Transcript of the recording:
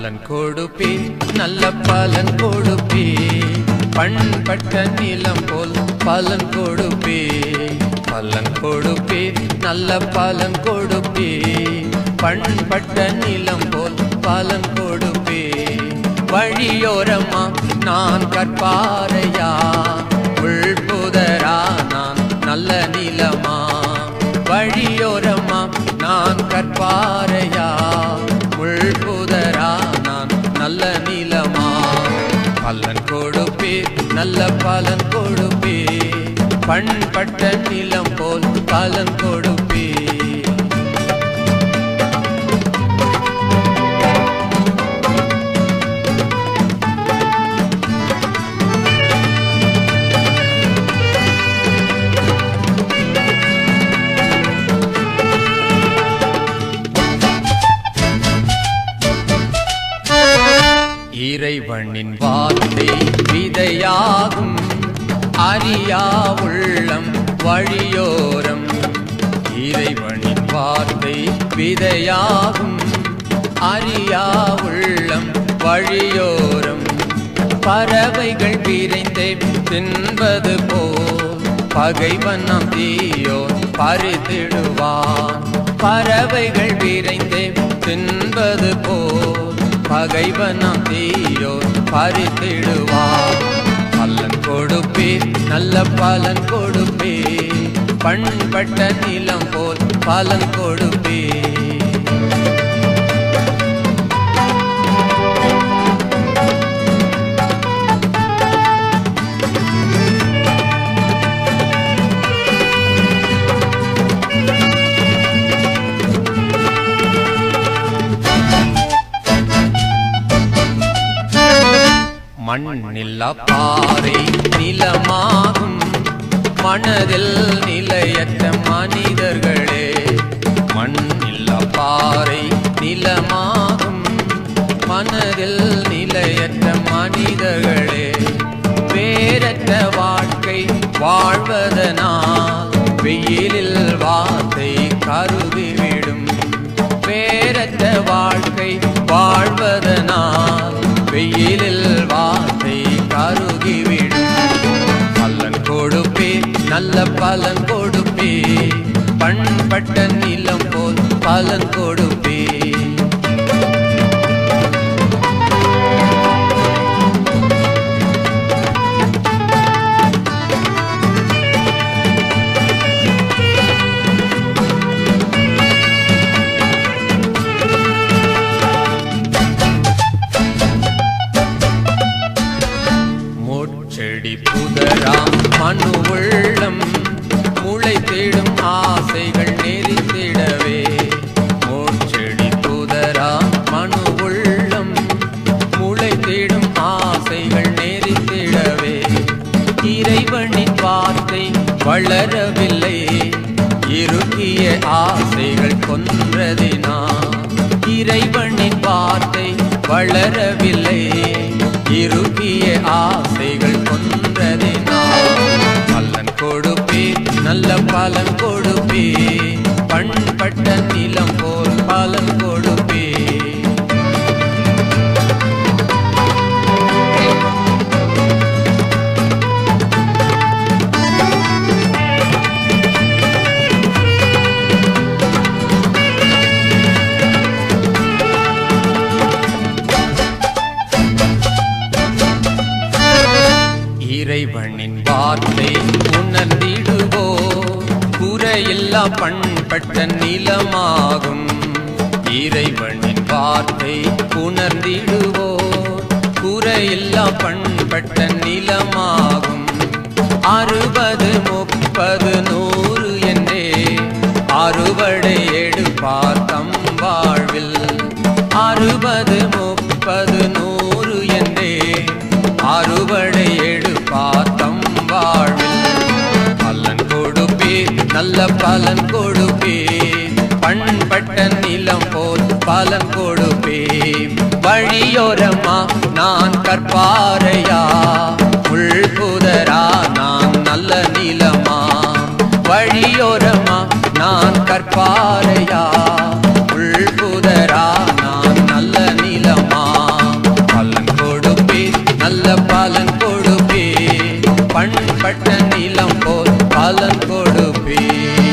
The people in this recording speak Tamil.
பலன் கொடுப்பே நல்ல பலன் கொடுப்பே பண்பட்ட நிலம் போல் பலன் கொடுப்பே பலன் கொடுப்பே நல்ல பலன் கொடுப்பே பண்பட்ட நிலம் போல் பலன் கொடுப்பே வழியோரமா நான் கற்பாரையா உள்புதரா நான் நல்ல நிலமா வழியோரமா நான் கற்பாரையா உள்புதரா நான் நல்ல நிலமா பலன் கொடுப்பே நல்ல பலன் கொடுப்பே பண்பட்ட நிலம் போல் பலன் கொடுப்பே இறைவனின் வார்த்தை விதையாகும் அறியா உள்ளம் வழியோரம் இறைவனின் வார்த்தை விதையாகும் அறியா உள்ளம் வழியோரம் பறவைகள் விரைந்தே தின்பது போல் பகைவன் நம் தீயோர் பறித்திடுவான் பறவைகள் விரைந்தே தின்பது போல் பகைவன் நம் தீயோர் பறித்திடுவான் பலன் கொடுப்பே நல்ல பலன் கொடுப்பே பண்பட்ட நிலம் போல் பலன் கொடுப்பே மண்ணில்லா பாறை நிலமாகும் மனதில் நிலையற்ற மனிதர்களே மண்ணில்லா பாறை நிலமாகும் மனதில் நிலையற்ற மனிதர்களே வேறற்ற வாழ்க்கை வாழ்வதனால் வெயிலில் வார்த்தை கருவிவிடும் வேறற்ற வாழ்க்கை வாழ்வதனால் வெயிலில் வார்த்தை கருகிவிடும் பலன் கொடுப்பே நல்ல பலன் கொடுப்பே பண்பட்ட நிலம் போல் பலன் கொடுப்பே முட்செடி புதராம் மனு உள்ளம் முளை தேடும் ஆசைகள் நெறித்திடவே முட்செடி புதராம் மனு உள்ளம் முளை தேடும் ஆசைகள் நெறித்திடவே இறைவனின் வார்த்தை வளரவில்லை இறுகிய ஆசைகள் கொன்றதினா இறைவனின் வார்த்தை வளரவில்லை இறுகிய ஆசைகள் கொன்றதினா பலன் கொடுப்பே நல்ல பலன் கொடுப்பே பண்பட்ட நிலம் போல் பலன் கொடுப்பே இறைவனின் வார்த்தை உணர்ந்திடுவோ குறையில்லா பண்பட்ட நிலமாகும் இறைவனின் வார்த்தை உணர்ந்திடுவோ குறையில்லா பண்பட்ட நிலமாகும் அறுபது முப்பது நூறு என்றே அறுவடை எடுப்பார் தம் வாழ்வில் அறுபது முப்பது நூறு என்றே அறுவடை எடுப்பார் தம் வாழ்வில் பலன் கொடுப்பே நல்ல பலன் கொடுப்பே பண்பட்ட நிலம் போல் பலன் கொடுப்பே வழியோரமா நான் கற்பாரையா உள்புதரா நான் நல்ல நிலமா வழியோரமா நான் கற்பாரையா உள்புதரா நான் நல்ல நிலமா பண்பட்ட நிலம் போல் பலன் கொடுப்பீர்